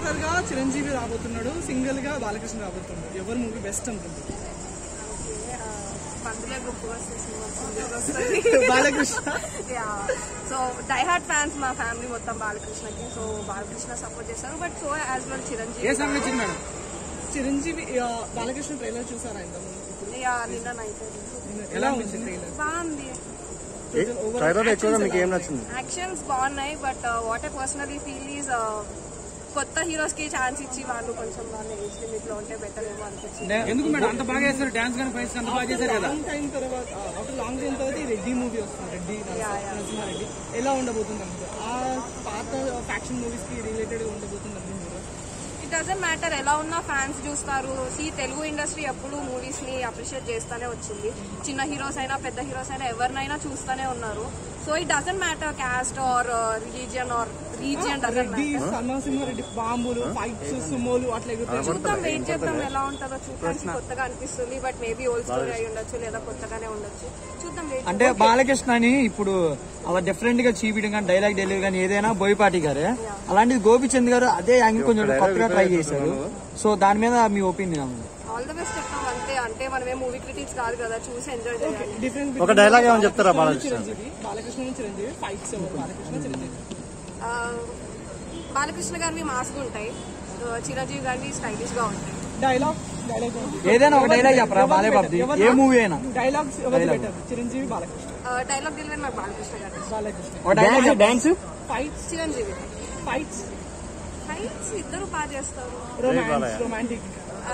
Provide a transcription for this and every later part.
Actor గా చిరంజీవి రాబోతున్నాడు single గా బాలకృష్ణ రాబోతున్నాడు ఎవరు మూవీ బెస్ట్ అనుకుంటుంది పందులే గొప్ప వస్తే సినిమా సింగిల్గా వస్తుంది బాలకృష్ణ సో డైహార్ట్ ఫ్యాన్స్ మా ఫ్యామిలీ మొత్తం బాలకృష్ణకి సో బాలకృష్ణ సపోర్ట్ చేస్తారు but so as well Chiranjeevi ఏ సాంగ్ నచ్చింది మేడం చిరంజీవి ఆ, బాలకృష్ణ ట్రైలర్ చూసారా ఇంత ముందు ఇప్పుడు యా, నిన్న నైట్ ఎలా ఉంది ట్రైలర్ బాగుంది ట్రైలర్ ఎక్కువగా మీకు ఏం నచ్చింది యాక్షన్స్ బాగున్నాయి but what I personally feel is కొత్త హీరోస్ కి ఛాన్స్ ఇచ్చి వాళ్ళు కొంచెం వాళ్ళ ఏజ్ లిమిట్ లో ఉంటే బెటర్ ఏమో అనిపించింది ఎందుకు మేడం అంత బాగా చేస్తారు డాన్స్ కానీ ఫైట్స్ అంత బాగా చేశారు కదా లాంగ్ టైం తర్వాత ఆఫ్టర్ లాంగ్ టైం తర్వాత ఈ రెడ్డి మూవీ వస్తుంది రెడ్డి నరసింహారెడ్డి ఎలా ఉండబోతుంది అనుకో ఆ పాత ఫ్యాక్షన్ మూవీస్ కి రిలేటెడ్ గా ఉండబోతుంది అనుకుంటున్నారు ఇట్ డజంట్ మ్యాటర్ ఎలా ఉన్నా ఫ్యాన్స్ చూస్తారు సి తెలుగు ఇండస్ట్రీ ఎప్పుడు మూవీస్ ని అప్రిషియేట్ చేస్తానే వచ్చింది చిన్న హీరోస్ అయినా పెద్ద హీరోస్ అయినా ఎవరినైనా చూస్తానే ఉన్నారు so it doesn't matter caste or religion are region doesn't Reddy Narasimha Reddy బాంబులు ఫైట్స్ సుమోలు అట్లా ఎగురుతాయి చూద్దాం వెయిట్ చేద్దాం ఎలా ఉంటుందో చూడడానికి కొత్తగా అనిపిస్తుంది బట్ మేబీ ఓల్డ్ స్టోరీ అయి ఉండొచ్చు లేదా కొత్తగానే ఉండొచ్చు చూద్దాం వెయిట్ అంటే బాలకృష్ణని ఇప్పుడు అలా డిఫరెంట్ గా చూపించడం కానీ డైలాగ్ డెలివరీ కానీ ఏదైనా బోయపాటి గారే అలాంటిది గోపిచంద్ గారు అదే యాంగిల్ కొంచెం కొత్తగా ట్రై చేశారు సో దాని మీద మీ ఒపీనియన్ ఆల్ ద బెస్ట్ చెప్తాం అంతే అంటే మనమే మూవీ క్రిటిక్స్ కాదు కదా చూసి ఎంజాయ్ చేయాలి డిఫరెంట్ ఒక డైలాగ్ ఏమైనా చెప్తారా బాలకృష్ణ చిరంజీవి బాలకృష్ణ నుంచి చిరంజీవి ఫైట్స్ బాలకృష్ణ చిరంజీవి ఆ, బాలకృష్ణ గారివి మాస్క్ ఉంటాయి ఆ, చిరంజీవి గారివి స్టైలిష్ గా ఉంటాయి డైలాగ్ డైలాగ్ ఏదైనా ఒక డైలాగ్ చెప్పరా బాలే బాబుది ఏ మూవీ అయినా డైలాగ్స్ ఎవరు better Chiranjeevi Balakrishna dialogue delivery నాకు బాలకృష్ణ గారు బాలకృష్ణ ఒక dialogue dance fights Chiranjeevi fights fights ఇద్దరు బాగా చేస్తారు రొమాన్స్ రొమాంటిక్ ఆ,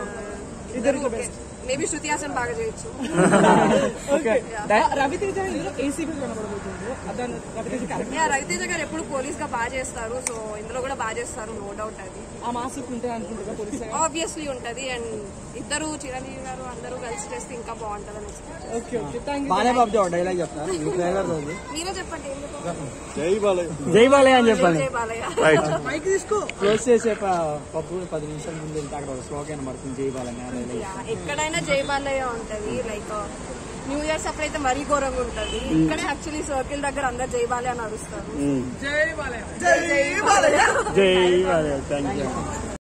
ఇద్దరు ఓకే మేబీ శృతి హాసన్ బాగా చేయొచ్చు ఓకే రవితేజ ఇందులో ఏసీగా కనబడబోతుంది అతను రవితేజ క్యారెక్టర్ యా, రవితేజ గారు ఎప్పుడు పోలీస్ గా బాగా చేస్తారు సో ఇందులో కూడా బాగా చేస్తారు నో డౌట్ అది ఆ మాస్క్ ఉంటే అనుకుంటున్నా పోలీస్ ఆబ్వియస్లీ ఉంటది అండ్ ఇద్దరు చిరంజీవి గారు అందరూ కలిసి చేస్తే ఇంకా బాగుంటది అని expect చేస్తాను. ఓకే ఓకే థ్యాంక్ యూ బాలే బాబుది ఒక డైలాగ్ చెప్తారు ఈ ట్రైలర్ రోజు మీరే చెప్పండి ఏం చెప్పాలి? జై బాలయ్య జై బాలయ్య అని చెప్పాలి జై బాలయ్య రైట్ మైక్ తీసుకో క్లోజ్ చేసే ప- పప్పు పది నిమిషాల ముందు వెళ్తే అక్కడ ఒక స్లోగన్ పడుతుంది జై బాలయ్య ఆ dialogue. యా, ఎక్కడైనా జై బాలయ్య ఉంటది లైక్ న్యూ ఇయర్స్ అప్పుడైతే మరీ ఘోరంగా ఉంటది ఇక్కడే యాక్చువల్లీ సర్కిల్ దగ్గర అందరు జై బాలయ్య అని అరుస్తారు జై బాలయ్య జై బాలయ్య జై బాలయ్య థ్యాంక్ యూ